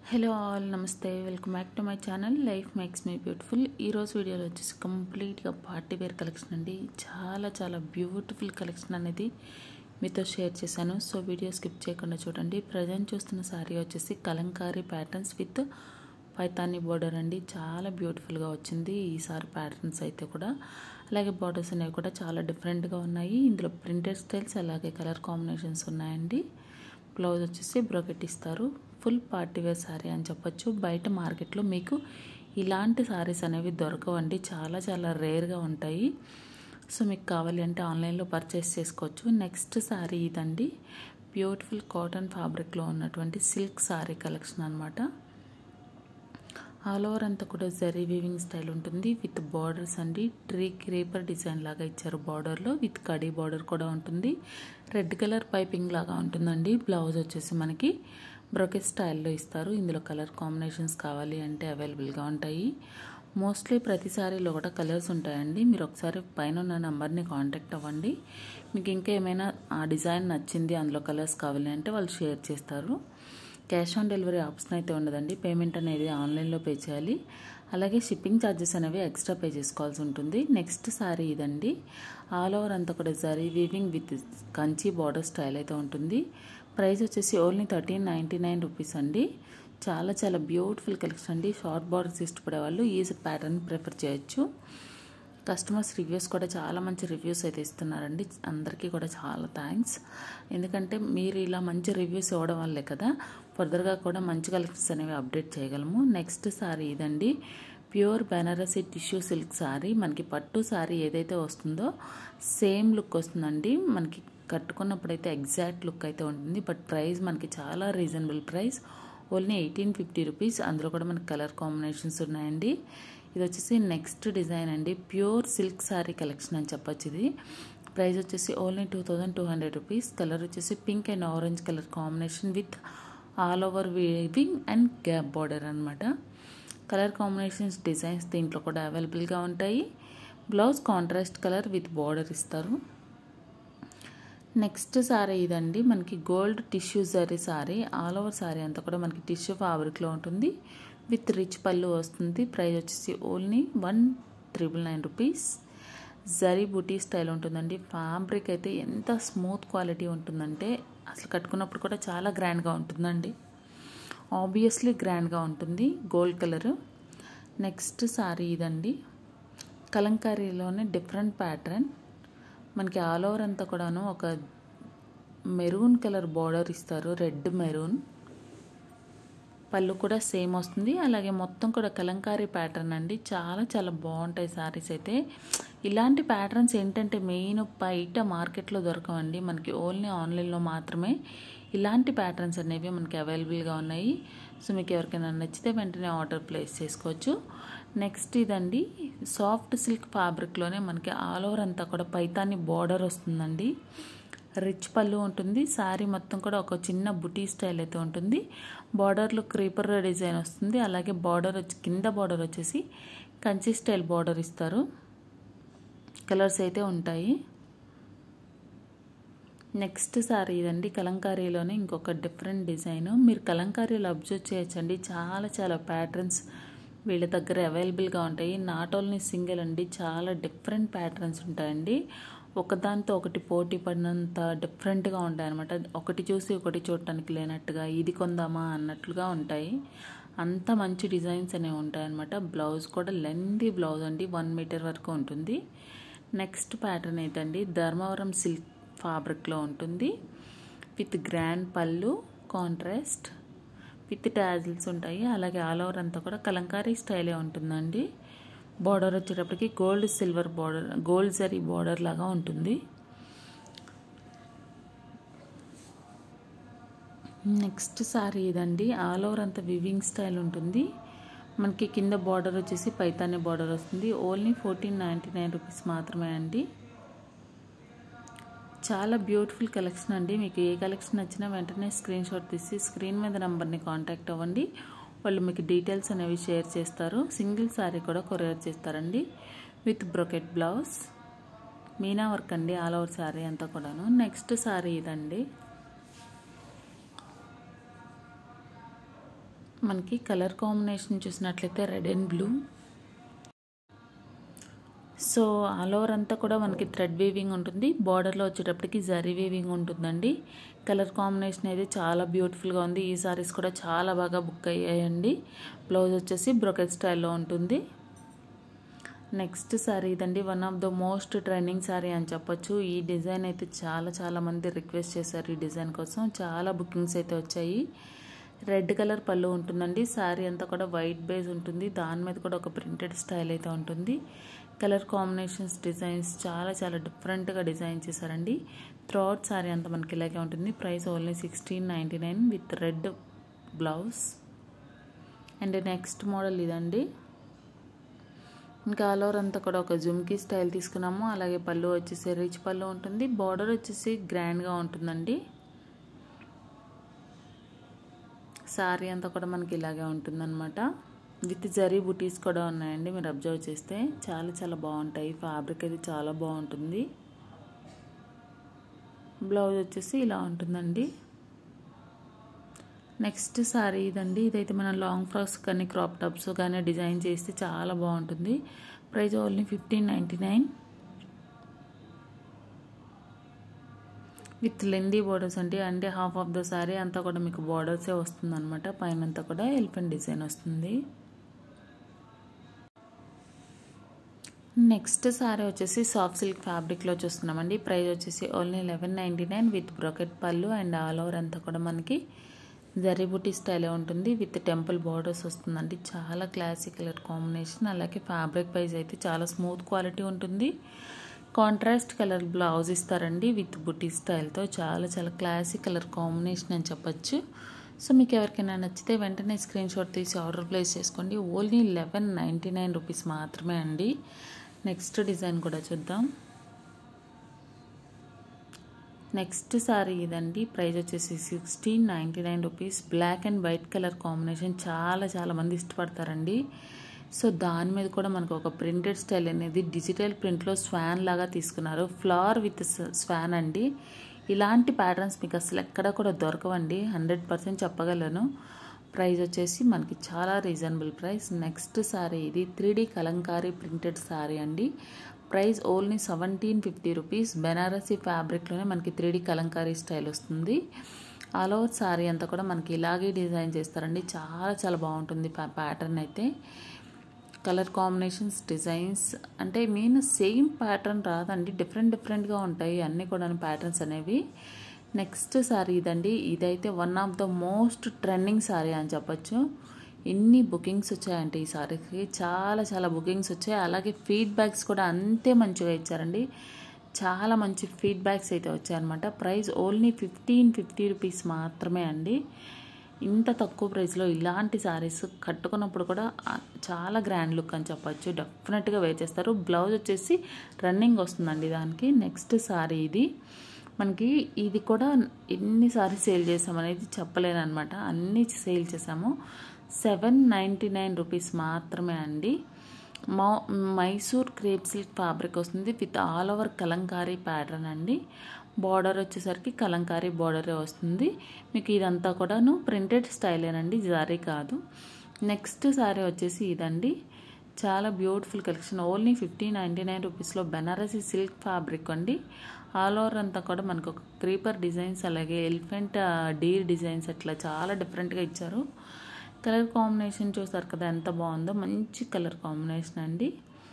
hello all నమస్తే welcome back to my channel life makes me beautiful ఈరోజు వీడియోలో వచ్చేసి కంప్లీట్గా పార్టీ వేర్ కలెక్షన్ అండి చాలా చాలా బ్యూటిఫుల్ కలెక్షన్ అనేది మీతో షేర్ చేశాను సో వీడియో స్కిప్ చేయకుండా చూడండి ప్రజెంట్ చూస్తున్న శారీ వచ్చేసి Kalamkari patterns with Paithani border అండి చాలా బ్యూటిఫుల్గా వచ్చింది ఈసారి ప్యాటర్న్స్ అయితే కూడా అలాగే బార్డర్స్ అనేవి కూడా చాలా డిఫరెంట్గా ఉన్నాయి ఇందులో ప్రింటెడ్ స్టైల్స్ అలాగే కలర్ కాంబినేషన్స్ ఉన్నాయండి బ్లౌజ్ వచ్చేసి బ్రోకెట్ ఇస్తారు ఫుల్ పార్టీ వేర్ శారీ అని చెప్పొచ్చు బయట మార్కెట్లో మీకు ఇలాంటి శారీస్ అనేవి దొరకవండి చాలా చాలా రేర్గా ఉంటాయి సో మీకు కావాలి అంటే ఆన్లైన్లో పర్చేస్ చేసుకోవచ్చు నెక్స్ట్ శారీ ఇదండి బ్యూటిఫుల్ కాటన్ ఫ్యాబ్రిక్లో ఉన్నటువంటి సిల్క్ శారీ కలెక్షన్ అనమాట ఆల్ ఓవర్ అంతా కూడా జరీ వీవింగ్ స్టైల్ ఉంటుంది విత్ బార్డర్స్ అండి ట్రీ క్రీపర్ డిజైన్ లాగా ఇచ్చారు బార్డర్లో విత్ కడీ బార్డర్ కూడా ఉంటుంది రెడ్ కలర్ పైపింగ్ లాగా ఉంటుందండి బ్లౌజ్ వచ్చేసి మనకి బ్రొకెట్ స్టైల్లో ఇస్తారు ఇందులో కలర్ కాంబినేషన్స్ కావాలి అంటే అవైలబుల్గా ఉంటాయి మోస్ట్లీ ప్రతి సారీలో కూడా కలర్స్ ఉంటాయండి మీరు ఒకసారి పైన ఉన్న నెంబర్ని కాంటాక్ట్ అవ్వండి మీకు ఇంకా ఏమైనా ఆ డిజైన్ నచ్చింది అందులో కలర్స్ కావాలి అంటే వాళ్ళు షేర్ చేస్తారు క్యాష్ ఆన్ డెలివరీ ఆప్షన్ అయితే ఉండదండి పేమెంట్ అనేది ఆన్లైన్లో పే చేయాలి అలాగే షిప్పింగ్ ఛార్జెస్ అనేవి ఎక్స్ట్రా పే చేసుకోవాల్సి ఉంటుంది నెక్స్ట్ సారీ ఇదండి ఆల్ ఓవర్ అంతా కూడా zari weaving with Kanchi border style అయితే ఉంటుంది ప్రైస్ వచ్చేసి only thirteen ninety nine rupees అండి చాలా చాలా బ్యూటిఫుల్ కలెక్షన్ అండి షార్ట్ బార్డర్స్ ఇష్టపడే వాళ్ళు ఈ ప్యాటర్న్ ప్రిఫర్ చేయొచ్చు కస్టమర్స్ రివ్యూస్ కూడా చాలా మంచి రివ్యూస్ అయితే ఇస్తున్నారండి అందరికీ కూడా చాలా థ్యాంక్స్ ఎందుకంటే మీరు ఇలా మంచి రివ్యూస్ ఇవ్వడం వల్లే కదా ఫర్దర్గా కూడా మంచి కలెక్షన్స్ అనేవి అప్డేట్ చేయగలము నెక్స్ట్ సారీ ఇదండి pure Banarasi tissue silk sari మనకి పట్టు సారీ ఏదైతే వస్తుందో సేమ్ లుక్ వస్తుందండి మనకి కట్టుకున్నప్పుడైతే ఎగ్జాక్ట్ లుక్ అయితే ఉంటుంది బట్ ప్రైస్ మనకి చాలా reasonable price only eighteen fifty rupees అందులో కూడా మనకి కలర్ కాంబినేషన్స్ ఉన్నాయండి ఇది వచ్చేసి నెక్స్ట్ డిజైన్ అండి ప్యూర్ సిల్క్ శారీ కలెక్షన్ అని చెప్పొచ్చు ఇది ప్రైస్ వచ్చేసి only two thousand two hundred rupees colour వచ్చేసి pink and orange colour combination with all over weaving and gap border అనమాట కలర్ కాంబినేషన్స్ డిజైన్స్ దీంట్లో కూడా అవైలబుల్గా ఉంటాయి blouse contrast colour with border ఇస్తారు నెక్స్ట్ సారీ ఇదండి మనకి gold tissue zari sari all over sari అంతా కూడా మనకి టిష్యూ ఫ్యాబ్రిక్లో ఉంటుంది విత్ రిచ్ పళ్ళు వస్తుంది ప్రైస్ వచ్చేసి only one triple nine rupees zari బూటీ స్టైల్ ఉంటుందండి ఫ్యాబ్రిక్ అయితే ఎంత స్మూత్ క్వాలిటీ ఉంటుందంటే అసలు కట్టుకున్నప్పుడు కూడా చాలా గ్రాండ్గా ఉంటుందండి ఆబ్వియస్లీ గ్రాండ్గా ఉంటుంది గోల్డ్ కలర్ నెక్స్ట్ సారీ ఇదండి కలంకారీలోనే డిఫరెంట్ ప్యాటర్న్ మనకి ఆల్ ఓవర్ అంతా కూడాను ఒక మెరూన్ కలర్ బార్డర్ ఇస్తారు రెడ్ మెరూన్ పళ్ళు కూడా సేమ్ వస్తుంది అలాగే మొత్తం కూడా కలంకారీ ప్యాటర్న్ అండి చాలా చాలా బాగుంటాయి శారీస్ అయితే ఇలాంటి ప్యాటర్న్స్ ఏంటంటే మెయిన్ బయట మార్కెట్లో దొరకవండి మనకి ఓన్లీ ఆన్లైన్లో మాత్రమే ఇలాంటి ప్యాటర్న్స్ అనేవి మనకి అవైలబుల్గా ఉన్నాయి సో మీకు ఎవరికైనా నచ్చితే వెంటనే ఆర్డర్ ప్లేస్ చేసుకోవచ్చు నెక్స్ట్ ఇదండి సాఫ్ట్ సిల్క్ ఫ్యాబ్రిక్లోనే మనకి ఆల్ ఓవర్ అంతా కూడా పైతాని బార్డర్ వస్తుందండి రిచ్ పళ్ళు ఉంటుంది శారీ మొత్తం కూడా ఒక చిన్న బుటీ స్టైల్ అయితే ఉంటుంది బార్డర్లో క్రీపర్ డిజైన్ వస్తుంది అలాగే బార్డర్ వచ్చి కింద బార్డర్ వచ్చేసి కంచి స్టైల్ బార్డర్ ఇస్తారు కలర్స్ అయితే ఉంటాయి నెక్స్ట్ సారీ ఇదండి కలంకారీలోనే ఇంకొక డిఫరెంట్ డిజైన్ మీరు కలంకారీలో అబ్జర్వ్ చేయొచ్చండి చాలా చాలా ప్యాటర్న్స్ వీళ్ళ దగ్గర అవైలబుల్గా ఉంటాయి నాట్ ఓన్లీ సింగిల్ అండి చాలా డిఫరెంట్ ప్యాటర్న్స్ ఉంటాయండి ఒకదాంతో ఒకటి పోటీ పడినంత డిఫరెంట్గా ఉంటాయి అనమాట ఒకటి చూసి ఒకటి చూడటానికి లేనట్టుగా ఇది కొందామా అన్నట్లుగా ఉంటాయి అంత మంచి డిజైన్స్ అనేవి ఉంటాయన్నమాట బ్లౌజ్ కూడా లెందీ బ్లౌజ్ అండి వన్ మీటర్ వరకు ఉంటుంది నెక్స్ట్ ప్యాటర్న్ ఏంటండి ధర్మవరం సిల్క్ ఫ్యాబ్రిక్లో ఉంటుంది విత్ గ్రాండ్ పళ్ళు కాంట్రాస్ట్ విత్ టాజిల్స్ ఉంటాయి అలాగే ఆల్ ఓవర్ అంతా కూడా కలంకారీ స్టైలే ఉంటుందండి బార్డర్ వచ్చేటప్పటికి gold silver border gold zari border లాగా ఉంటుంది నెక్స్ట్ సారీ ఇదండి ఆల్ ఓవర్ అంతా వివింగ్ స్టైల్ ఉంటుంది మనకి కింద బార్డర్ వచ్చేసి పైతానే బార్డర్ వస్తుంది only fourteen ninety nine rupees మాత్రమే అండి చాలా బ్యూటిఫుల్ కలెక్షన్ అండి మీకు ఏ కలెక్షన్ నచ్చినా వెంటనే స్క్రీన్ షాట్ తీసి స్క్రీన్ మీద నెంబర్ని కాంటాక్ట్ అవ్వండి వాళ్ళు మీకు డీటెయిల్స్ అనేవి షేర్ చేస్తారు సింగిల్ శారీ కూడా కొరియర్ చేస్తారండి with brocade blouse meena work అండి ఆల్ ఓవర్ శారీ అంతా కూడాను నెక్స్ట్ శారీ ఇదండి మనకి కలర్ కాంబినేషన్ చూసినట్లయితే red and blue so all over అంతా కూడా మనకి థ్రెడ్ వీవింగ్ ఉంటుంది బార్డర్లో వచ్చేటప్పటికి జరీ వీవింగ్ ఉంటుందండి కలర్ కాంబినేషన్ అయితే చాలా బ్యూటిఫుల్గా ఉంది ఈ సారీస్ కూడా చాలా బాగా బుక్ అయ్యాయండి బ్లౌజ్ వచ్చేసి బ్రొకెట్ స్టైల్లో ఉంటుంది నెక్స్ట్ సారీ ఇదండి one of the most trending sari అని చెప్పొచ్చు ఈ డిజైన్ అయితే చాలా చాలా మంది రిక్వెస్ట్ చేశారు ఈ డిజైన్ కోసం చాలా బుకింగ్స్ అయితే వచ్చాయి రెడ్ కలర్ పళ్ళు ఉంటుందండి శారీ అంతా కూడా వైట్ బేస్ ఉంటుంది దాని మీద కూడా ఒక ప్రింటెడ్ స్టైల్ అయితే ఉంటుంది కలర్ కాంబినేషన్స్ డిజైన్స్ చాలా చాలా డిఫరెంట్గా డిజైన్ చేశారండి థ్రోట్ శారీ అంతా మనకి ఇలాగే ఉంటుంది price only sixteen ninety nine with red blouse and next model ఇదండి ఇంకా ఆల్ ఓవర్ అంతా కూడా ఒక జుమ్కీ స్టైల్ తీసుకున్నాము అలాగే పళ్ళు వచ్చేసి రిచ్ పళ్ళు ఉంటుంది బార్డర్ వచ్చేసి గ్రాండ్గా ఉంటుందండి శారీ అంతా కూడా మనకి ఇలాగే ఉంటుందన్నమాట విత్ జరీ బుటీస్ కూడా ఉన్నాయండి మీరు అబ్జర్వ్ చేస్తే చాలా చాలా బాగుంటాయి ఫ్యాబ్రిక్ అయితే చాలా బాగుంటుంది బ్లౌజ్ వచ్చేసి ఇలా ఉంటుందండి నెక్స్ట్ సారీ ఇదండి ఇదైతే మనం లాంగ్ ఫ్రాక్స్ కానీ క్రాప్ టాప్స్ కానీ డిజైన్ చేస్తే చాలా బాగుంటుంది price only fifteen ninety nine with lengthy borders అండి అంటే హాఫ్ ఆఫ్ ద సారీ అంతా కూడా మీకు బోర్డర్సే వస్తుంది అనమాట పైన అంతా కూడా ఎలిఫెంట్ డిజైన్ వస్తుంది నెక్స్ట్ సారీ వచ్చేసి సాఫ్ట్ సిల్క్ ఫ్యాబ్రిక్లో చూస్తున్నామండి ప్రైస్ వచ్చేసి only eleven ninety nine with brocade పళ్ళు అండ్ ఆల్ ఓవర్ అంతా కూడా మనకి జరీబుటీ స్టైలే ఉంటుంది విత్ టెంపుల్ బార్డర్స్ వస్తుందండి చాలా క్లాసిక్ కలర్ కాంబినేషన్ అలాగే ఫ్యాబ్రిక్ వైజ్ అయితే చాలా స్మూత్ క్వాలిటీ ఉంటుంది కాంట్రాస్ట్ కలర్ బ్లౌజ్ ఇస్తారండి విత్ బుటీ స్టైల్తో చాలా చాలా క్లాసిక్ కలర్ కాంబినేషన్ అని చెప్పొచ్చు సో మీకు ఎవరికైనా నచ్చితే వెంటనే స్క్రీన్ షాట్ తీసి ఆర్డర్ ప్లేస్ చేసుకోండి only eleven ninety nine rupees మాత్రమే అండి నెక్స్ట్ డిజైన్ కూడా చూద్దాం నెక్స్ట్ సారీ ఇదండి ప్రైస్ వచ్చేసి sixteen ninety nine rupees black and white colour combination చాలా చాలా మంది ఇష్టపడతారండి సో దాని మీద కూడా మనకు ఒక ప్రింటెడ్ స్టైల్ అనేది డిజిటల్ ప్రింట్లో స్వాన్ లాగా తీసుకున్నారు ఫ్లవర్ విత్ స్వాన్ అండి ఇలాంటి ప్యాటర్న్స్ మీకు అసలు ఎక్కడ కూడా దొరకవండి హండ్రెడ్ పర్సెంట్ చెప్పగలను ప్రైస్ వచ్చేసి మనకి చాలా రీజనబుల్ ప్రైస్ నెక్స్ట్ సారీ ఇది three D Kalamkari printed sari అండి price only seventeen fifty rupees Banarasi ఫ్యాబ్రిక్లోనే మనకి త్రీ డీ కలంకారీ స్టైల్ వస్తుంది ఆల్ ఓవర్ సారీ అంతా కూడా మనకి ఇలాగే డిజైన్ చేస్తారండి చాలా చాలా బాగుంటుంది ప్యాటర్న్ అయితే కలర్ కాంబినేషన్స్ డిజైన్స్ అంటే మెయిన్ సేమ్ ప్యాటర్న్ రాదండి డిఫరెంట్ డిఫరెంట్గా ఉంటాయి అన్నీ కూడా ప్యాటర్న్స్ అనేవి నెక్స్ట్ సారీ ఇదండి ఇదైతే one of the most trending sari అని చెప్పొచ్చు ఎన్ని బుకింగ్స్ వచ్చాయంటే ఈ సారీకి చాలా చాలా బుకింగ్స్ వచ్చాయి అలాగే ఫీడ్బ్యాక్స్ కూడా అంతే మంచిగా ఇచ్చారండి చాలా మంచి ఫీడ్బ్యాక్స్ అయితే వచ్చాయన్నమాట price only fifteen fifty rupees మాత్రమే అండి ఇంత తక్కువ ప్రైస్లో ఇలాంటి శారీస్ కట్టుకున్నప్పుడు కూడా చాలా గ్రాండ్ లుక్ అని చెప్పొచ్చు డెఫినెట్గా వేర్ చేస్తారు బ్లౌజ్ వచ్చేసి రన్నింగ్ వస్తుందండి దానికి నెక్స్ట్ శారీ ఇది మనకి ఇది కూడా ఎన్ని సారీస్ సేల్ చేసామనేది చెప్పలేను అనమాట అన్నీ సేల్ చేసాము సెవెన్ నైంటీ నైన్ రూపీస్ మాత్రమే అండి మా మైసూర్ క్రేప్ సిల్క్ ఫ్యాబ్రిక్ వస్తుంది with all over Kalamkari pattern అండి బార్డర్ వచ్చేసరికి కలంకారీ బార్డరే వస్తుంది మీకు ఇదంతా కూడాను ప్రింటెడ్ స్టైలేనండి జారీ కాదు నెక్స్ట్ శారీ వచ్చేసి ఇదండి చాలా beautiful collection only fifty ninety nine రూపీస్లో బెనారసీ సిల్క్ ఫ్యాబ్రిక్ అండి ఆల్ ఓవర్ అంతా కూడా మనకు ఒక క్రీపర్ డిజైన్స్ అలాగే ఎలిఫెంట్ డీర్ డిజైన్స్ అట్లా చాలా డిఫరెంట్గా ఇచ్చారు కలర్ కాంబినేషన్ చూసారు కదా ఎంత బాగుందో మంచి కలర్ కాంబినేషన్ అండి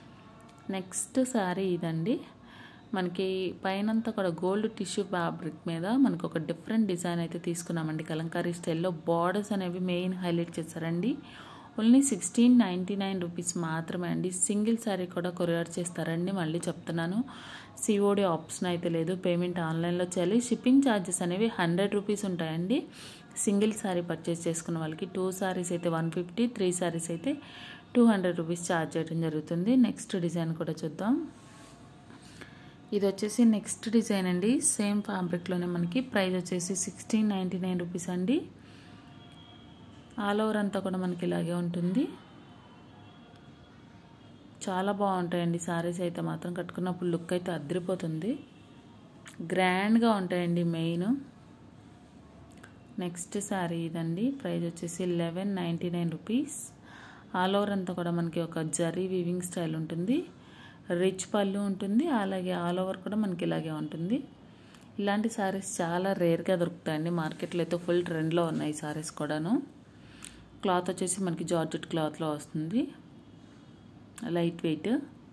నెక్స్ట్ శారీ ఇదండి మనకి పైనంతా కూడా గోల్డ్ టిష్యూ ఫ్యాబ్రిక్ మీద మనకు ఒక డిఫరెంట్ డిజైన్ అయితే తీసుకున్నామండి కలంకారీ స్టైల్లో బార్డర్స్ అనేవి మెయిన్ హైలైట్ చేశారండి only sixteen ninety nine rupees మాత్రమే అండి సింగిల్ శారీ కూడా కొరియర్ చేస్తారండి మళ్ళీ చెప్తున్నాను సిఓడి ఆప్షన్ అయితే లేదు పేమెంట్ ఆన్లైన్లో చేయాలి షిప్పింగ్ ఛార్జెస్ అనేవి హండ్రెడ్ రూపీస్ ఉంటాయండి సింగిల్ శారీ పర్చేస్ చేసుకున్న వాళ్ళకి టూ శారీస్ అయితే వన్ ఫిఫ్టీ త్రీ శారీస్ అయితే టూ హండ్రెడ్ రూపీస్ ఛార్జ్ చేయడం జరుగుతుంది నెక్స్ట్ డిజైన్ కూడా చూద్దాం ఇది వచ్చేసి నెక్స్ట్ డిజైన్ అండి సేమ్ ఫ్యాబ్రిక్లోనే మనకి ప్రైస్ వచ్చేసి సిక్స్టీన్ నైంటీ నైన్ రూపీస్ అండి ఆల్ ఓవర్ అంతా కూడా మనకి ఇలాగే ఉంటుంది చాలా బాగుంటాయండి సారీస్ అయితే మాత్రం కట్టుకున్నప్పుడు లుక్ అయితే అద్దరిపోతుంది గ్రాండ్గా ఉంటాయండి మెయిన్ నెక్స్ట్ శారీ ఇదండి ప్రైస్ వచ్చేసి eleven ninety nine rupees all over అంతా కూడా మనకి ఒక జరీ వీవింగ్ స్టైల్ ఉంటుంది రిచ్ పళ్ళు ఉంటుంది అలాగే ఆల్ ఓవర్ కూడా మనకి ఇలాగే ఉంటుంది ఇలాంటి శారీస్ చాలా రేర్గా దొరుకుతాయండి మార్కెట్లో అయితే ఫుల్ ట్రెండ్లో ఉన్నాయి శారీస్ కూడాను క్లాత్ వచ్చేసి మనకి జార్జెట్ క్లాత్లో వస్తుంది లైట్ వెయిట్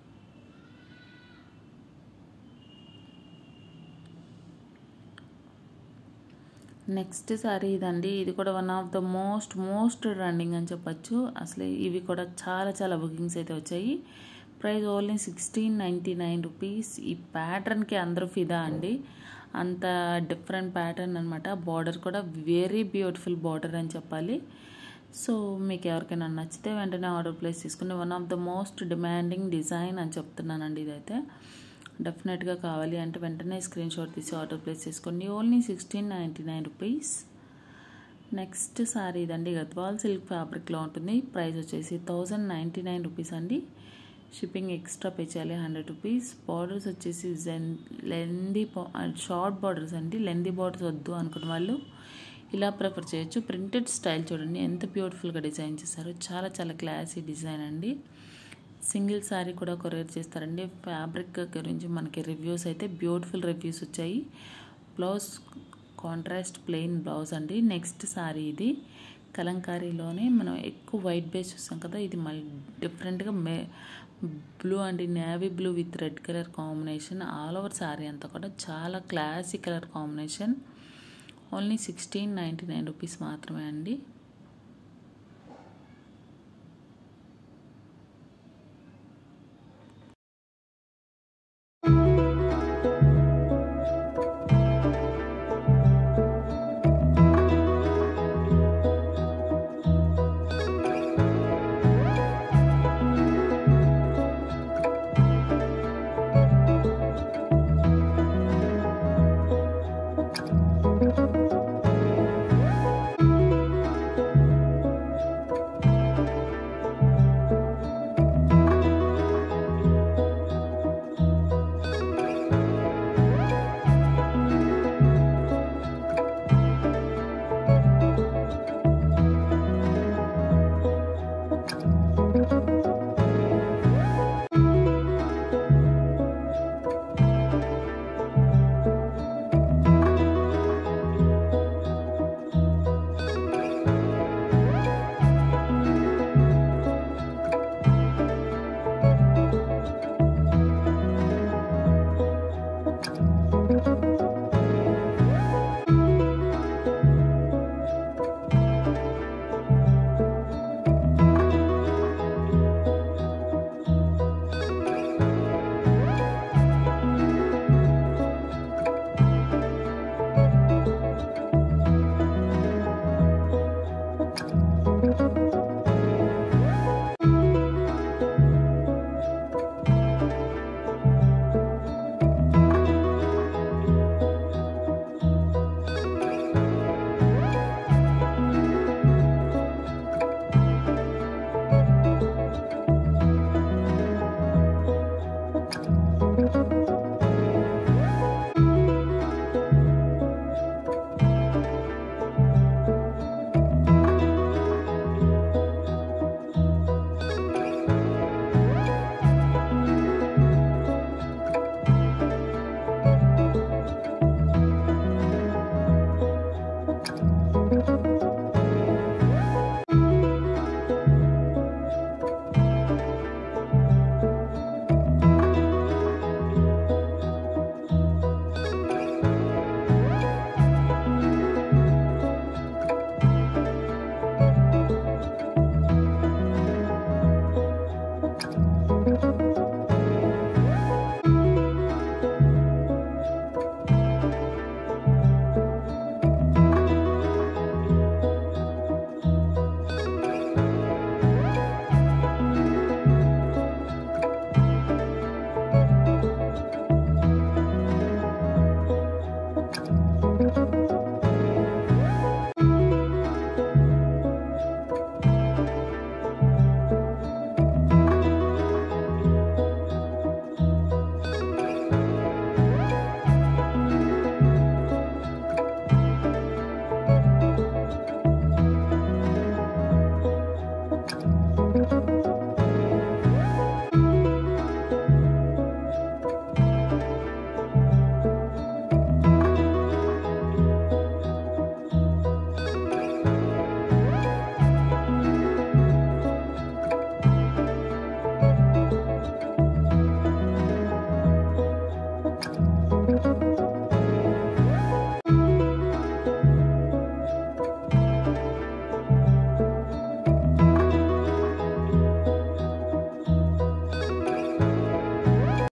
నెక్స్ట్ సారీ ఇదండి ఇది కూడా one of the most most running అని చెప్పచ్చు అసలు ఇవి కూడా చాలా చాలా బుకింగ్స్ అయితే వచ్చాయి price only sixteen ninety nine rupees ఈ ప్యాటర్న్కి అందరూ ఫిదా అండి అంత డిఫరెంట్ ప్యాటర్న్ అనమాట బార్డర్ కూడా వెరీ బ్యూటిఫుల్ బార్డర్ అని చెప్పాలి సో మీకు ఎవరికైనా నచ్చితే వెంటనే ఆర్డర్ ప్లేస్ తీసుకుని one of the most demanding design అని చెప్తున్నానండి ఇదైతే డెఫినెట్గా కావాలి అంటే వెంటనే స్క్రీన్ షాట్ తీసి ఆర్డర్ ప్లేస్ చేసుకోండి only sixteen ninety nine rupees next sari ఇదండి గద్వాల్ సిల్క్ ఫ్యాబ్రిక్లో ఉంటుంది ప్రైస్ వచ్చేసి థౌజండ్ నైంటీ నైన్ రూపీస్ అండి షిప్పింగ్ ఎక్స్ట్రా పే చేయాలి హండ్రెడ్ రూపీస్ బార్డర్స్ వచ్చేసి జెన్ లెందీ షార్ట్ బార్డర్స్ అండి లెందీ బార్డర్స్ వద్దు అనుకున్న వాళ్ళు ఇలా ప్రిఫర్ చేయొచ్చు ప్రింటెడ్ స్టైల్ చూడండి ఎంత బ్యూటిఫుల్గా డిజైన్ చేశారు చాలా చాలా క్లాసీ డిజైన్ అండి సింగిల్ శారీ కూడా కొరియర్ చేస్తారండి ఫ్యాబ్రిక్ గురించి మనకి రివ్యూస్ అయితే బ్యూటిఫుల్ రివ్యూస్ వచ్చాయి బ్లౌజ్ కాంట్రాస్ట్ ప్లెయిన్ బ్లౌజ్ అండి నెక్స్ట్ శారీ ఇది కలంకారీలోనే మనం ఎక్కువ వైట్ బేస్ చూస్తాం కదా ఇది మళ్ళీ డిఫరెంట్గా మే బ్లూ అండి navy blue with red colour combination all over sari అంతా కూడా చాలా classy colour combination only sixteen ninety nine rupees మాత్రమే అండి